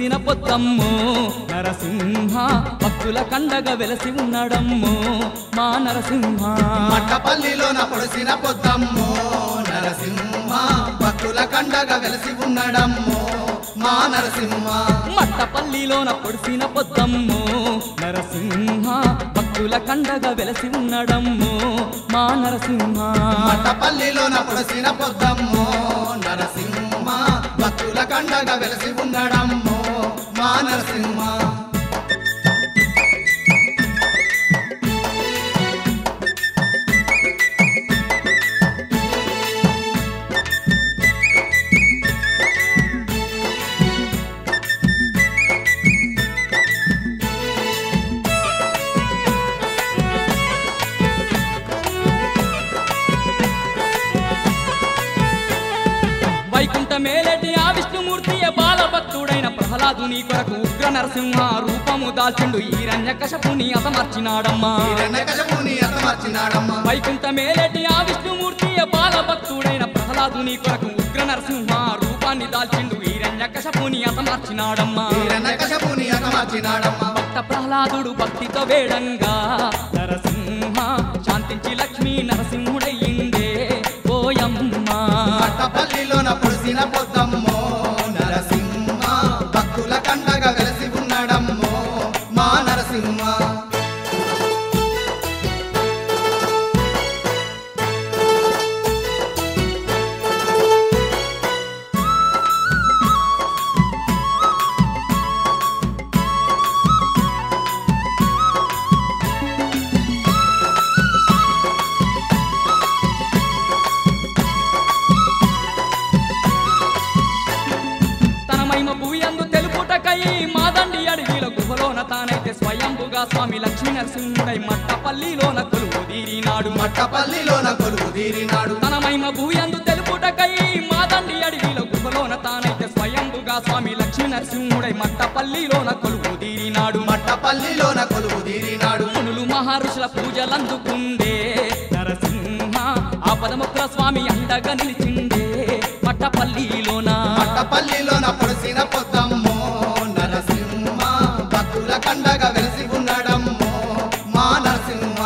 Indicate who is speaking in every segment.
Speaker 1: పొడిసిన పొద్దమ్ము నరసింహ భక్తుల కండగా వెలసి ఉన్నాడమ్ము మా నరసింహ
Speaker 2: మట్టపల్లిలోన పొడిసిన పొద్దమ్మో నరసింహ భక్తుల కండగా వెలసి ఉన్నాడమ్మో మా నరసింహ
Speaker 1: మట్టపల్లిలోన పొడిసిన పొద్దమ్ము నరసింహ భక్తుల కండగా వెలసి ఉన్నాడమ్ము మా నరసింహ
Speaker 2: మట్టపల్లిలోన పొడిసిన పొద్దమ్మో నరసింహ భక్తుల కండగా వెలసి ఉన్నాడమ్మో మా నరసింహ
Speaker 1: వైకుంఠ మేలటి ఆ విష్ణుమూర్తి బాలభక్తుడైన ప్రహ్లాదుని కొరకు ఉగ్ర నరసింహ రూపము దాల్చిండు ఈరణ్య కశపుని అతమర్చినాడమ్మా
Speaker 2: హిరణ్యకశపుని అతమర్చినాడమ్మ
Speaker 1: వైకుంఠ మేలటి ఆ విష్ణుమూర్తి బాలభక్తుడైన ప్రహ్లాదుని కొరకు ఉగ్ర నరసింహ రూపాన్ని దాల్చిండు ఈరణ్య కశపుని అతమర్చినాడమ్మా
Speaker 2: హిరణ్యకశపుని అతమర్చినాడమ్మ
Speaker 1: భక్త ప్రహ్లాదుడు భక్తితో వేడంగా నరసింహ శాంతించి లక్ష్మీ నరసింహుడయ్యిందే ఓయమ్మ
Speaker 2: మట్టపల్లిలోన పొడిసిన పొద్దమ్మో నరసింహ భక్తుల కండగా వెలసి ఉన్నాడమ్మో మా నరసింహ
Speaker 1: తన మహిమ భూయందు తెలుపుటకై మాదండి అడవిల గుహలోన తానైతే స్వయంభుగా స్వామి లక్ష్మీ నరసింహుడై మట్టపల్లిలోన కొలువు తీరినాడు
Speaker 2: మట్టపల్లిలోన కొలువు తీరినాడు
Speaker 1: తన మహిమ భూయందు తెలుపుటకై మాదండి అడవిల గుహలోన తానైతే స్వయంభుగా స్వామి లక్ష్మీ నరసింహుడై మట్టపల్లిలోన కొలువు తీరినాడు
Speaker 2: మట్టపల్లిలోన కొలువు తీరినాడు
Speaker 1: మునులు మహర్షుల పూజలందుకుండే నరసింహ ఆపదముక్ర స్వామి అండగా నిలిచిండే మట్టపల్లిలోన
Speaker 2: మట్టపల్లిలోన పొడిసిన పొద్దమ్మో నరసింహ భక్తుల కండగా వెలసి ఉన్నాడమ్మో మా నరసింహ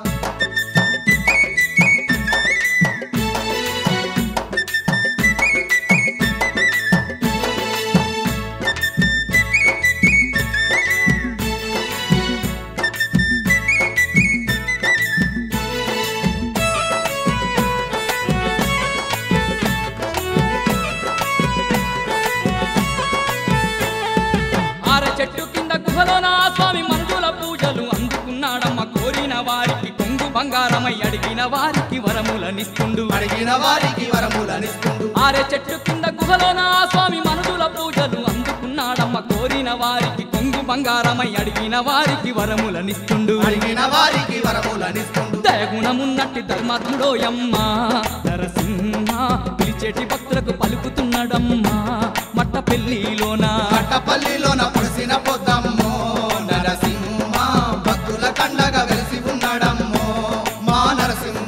Speaker 1: ఆర చెట్టు కింద గుహలోన ఆ స్వామి మంజుల పూజలు అందుకున్నాడమ్మ కోరిన వారికి కొంగు బంగారమై అడిగిన వారికి వరములనిస్తుండు
Speaker 2: అడిగిన వారికి వరములనిస్తుండు
Speaker 1: ఆరే చెట్టు కింద గుహలోన ఆ స్వామి మనుజుల పూజలు అందుకున్నాడమ్మ కోరిన వారికి కొంగు బంగారమై అడిగిన వారికి వరములనిస్తుండు
Speaker 2: అడిగిన వారికి వరములనిస్తుండు
Speaker 1: దయగుణమున్నట్టి ధర్మాత్ముడోయమ్మ నరసింహ పిలిచేటి భక్తులకు పలుకుతున్నాడమ్మా మట్ట పెళ్లిలోన
Speaker 2: మట్టపల్లిలోన పొడిసిన పొద్దమ్మో నరసింహ భక్తుల కండగా వెలసి ఉన్నాడమ్మో మా నరసింహ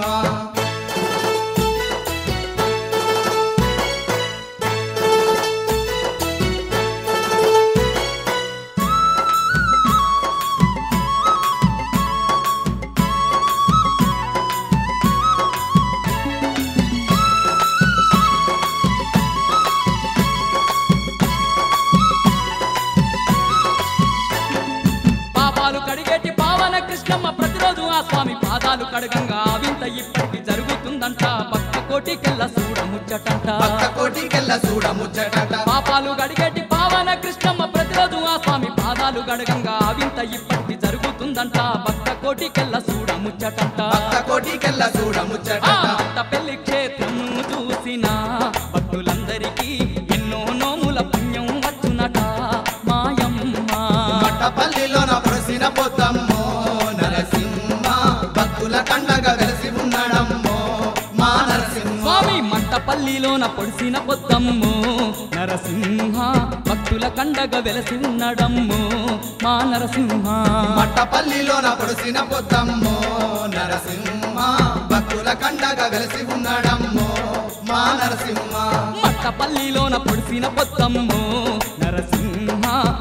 Speaker 1: పాపాలు కడిగేటి పావన కృష్ణమ్మ ప్రతిరోజు ఆ స్వామి పాదాలు కడగంగా వింత ఇప్పటికి జరుగుతుందంట భక్త కోటికెళ్ళ చూడముచ్చటంట
Speaker 2: భక్త కోటికెళ్ళ చూడ ముచ్చటట
Speaker 1: పాపాలు గడిగేటి పావన కృష్ణమ్మ ప్రతిరోజు ఆ స్వామి పాదాలు గడగంగా వింత ఇప్పటికి జరుగుతుందంట భక్త కోటికెళ్ళ చూడముచ్చటంట
Speaker 2: భక్త కోటికెళ్ళ చూడ
Speaker 1: ఆ
Speaker 2: ముచ్చటట
Speaker 1: భక్త పెళ్లి క్షేత్రం చూసిన భక్తులందరికీ ఎన్నో నోముల పుణ్యం వచ్చునట మాయమ్మ
Speaker 2: మట్టపల్లిలోన పొడిసిన పొద్దమ్మో నరసింహ భక్తుల కండగా వెలసి ఉన్నాడమ్మో మా నరసింహ
Speaker 1: స్వామి మంటపల్లిలోన పొడిసిన పొద్దమ్ము నరసింహ భక్తుల కండగా వెలసి ఉన్నాడమ్ము మా నరసింహ
Speaker 2: మట్టపల్లిలోన పొడిసిన పొద్దమ్మో నరసింహ భక్తుల కండగా వెలసి ఉన్నాడమ్మో మా నరసింహ
Speaker 1: మట్టపల్లిలోన పొడిసిన పొద్దమ్ము నరసింహ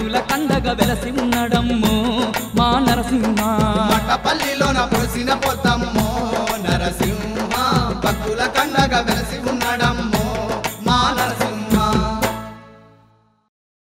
Speaker 1: భక్తుల కండగా వెలసి ఉన్నడమ్మో మా నరసింహ
Speaker 2: పట్టపల్లిలోన పొడిసిన పొద్దమ్మో